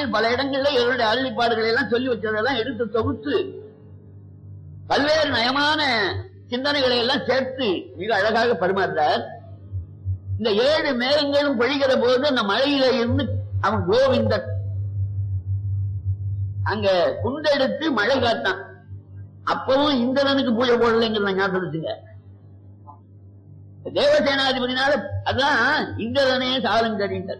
சுவாமிகள் பல இடங்கள்ல இவருடைய அருளிப்பாடுகளை எல்லாம் சொல்லி வச்சதெல்லாம் எடுத்து தொகுத்து பல்வேறு நயமான சிந்தனைகளை எல்லாம் சேர்த்து மிக அழகாக பரிமாறுறார் இந்த ஏழு மேகங்களும் பொழிகிற போது அந்த மழையில இருந்து அவன் கோவிந்தன் அங்க குண்டெடுத்து மழை காட்டான் அப்பவும் இந்திரனுக்கு பூஜை போடலைங்கிறத ஞாபகம் வச்சுங்க தேவசேனாதிபதினால அதான் இந்திரனே சாலங்கடிந்தார்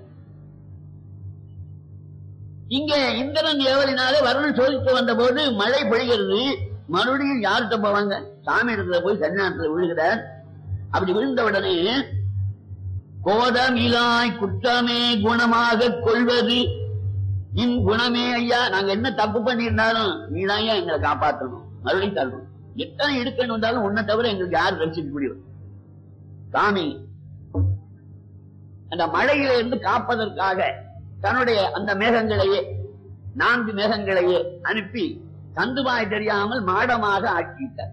இங்க இந்திரன் ஏவலினாலே வருணன் சோதித்து வந்த போது மழை பொழிகிறது மறுபடியும் யார்கிட்ட போவாங்க சாமி இடத்துல போய் சன்னியாசத்துல விழுகிறார் அப்படி விழுந்த உடனே கோதமிலாய் குற்றமே குணமாக கொள்வது இன் குணமே ஐயா நாங்க என்ன தப்பு பண்ணியிருந்தாலும் நீதான் ஐயா எங்களை காப்பாற்றணும் மறுபடியும் தரணும் எத்தனை இடுக்கணும் வந்தாலும் உன்னை தவிர எங்களுக்கு யார் ரசிக்க முடியும் சாமி அந்த மழையில இருந்து காப்பதற்காக தன்னுடைய அந்த மேகங்களையே நான்கு மேகங்களையே அனுப்பி தந்துவாய் தெரியாமல் மாடமாக ஆக்கிட்டார்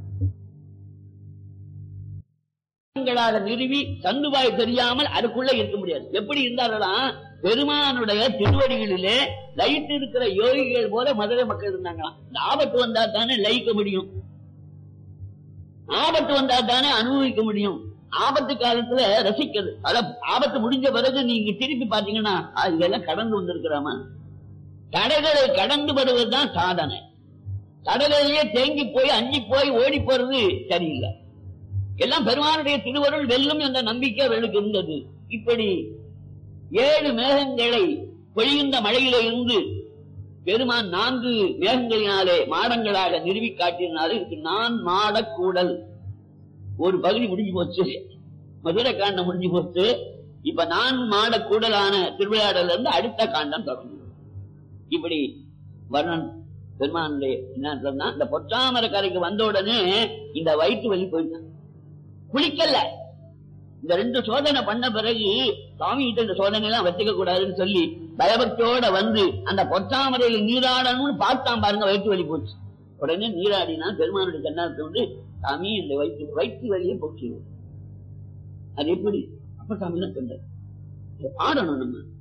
மேகங்களாக நிறுவி தந்துவாய் தெரியாமல் அதுக்குள்ள இருக்க முடியாது எப்படி இருந்தாலும் பெருமானுடைய திருவடிகளிலே லைட் இருக்கிற யோகிகள் போல மதுரை மக்கள் இருந்தாங்களாம் இந்த ஆபத்து வந்தா தானே லயிக்க முடியும் ஆபத்து வந்தா தானே அனுபவிக்க முடியும் ஆபத்து காலத்துல ரசிக்கிறது அத ஆபத்து முடிஞ்ச பிறகு நீங்க திருப்பி பாத்தீங்கன்னா "ஆ, இதெல்லாம் கடந்து வந்திருக்கிறாமா தடைகளை கடந்து வருவதுதான் சாதனை தடைகளிலேயே தேங்கி போய் அஞ்சி போய் ஓடி போறது சரியில்லை எல்லாம் பெருமானுடைய திருவருள் வெல்லும் என்ற நம்பிக்கை அவர்களுக்கு இருந்தது இப்படி ஏழு மேகங்களை பொழிகின்ற மழையில இருந்து பெருமான் நான்கு மேகங்களினாலே மாடங்களாக நிறுவி காட்டினாலே இதுக்கு நான் மாடக்கூடல் ஒரு பகுதி முடிஞ்சு போச்சு மதுரை காண்டம் முடிஞ்சு போச்சு இப்ப நான் மாடக்கூடலான திருவிளையாடல இருந்து அடுத்த காண்டம் தொடங்கும் இப்படி வர்ணன் பெருமானுடைய என்ன சொன்னா இந்த பொற்றாமர கரைக்கு வந்த உடனே இந்த வயிற்று வலி போயிட்டான் குளிக்கல இந்த ரெண்டு சோதனை பண்ண பிறகு சுவாமி கிட்ட இந்த சோதனை எல்லாம் வச்சுக்க கூடாதுன்னு சொல்லி பயபக்தியோட வந்து அந்த பொற்றாமரையில நீராடணும்னு பார்த்தான் பாருங்க வயிற்று வலி போச்சு உடனே நீராடினா பெருமானுடைய கண்ணாத்தை வந்து சாமி இந்த வயிற்று வயிற்று வலியை போக்கிடுவோம் அது எப்படி அப்ப சாமி தான் சொன்னார் இதை பாடணும் நம்ம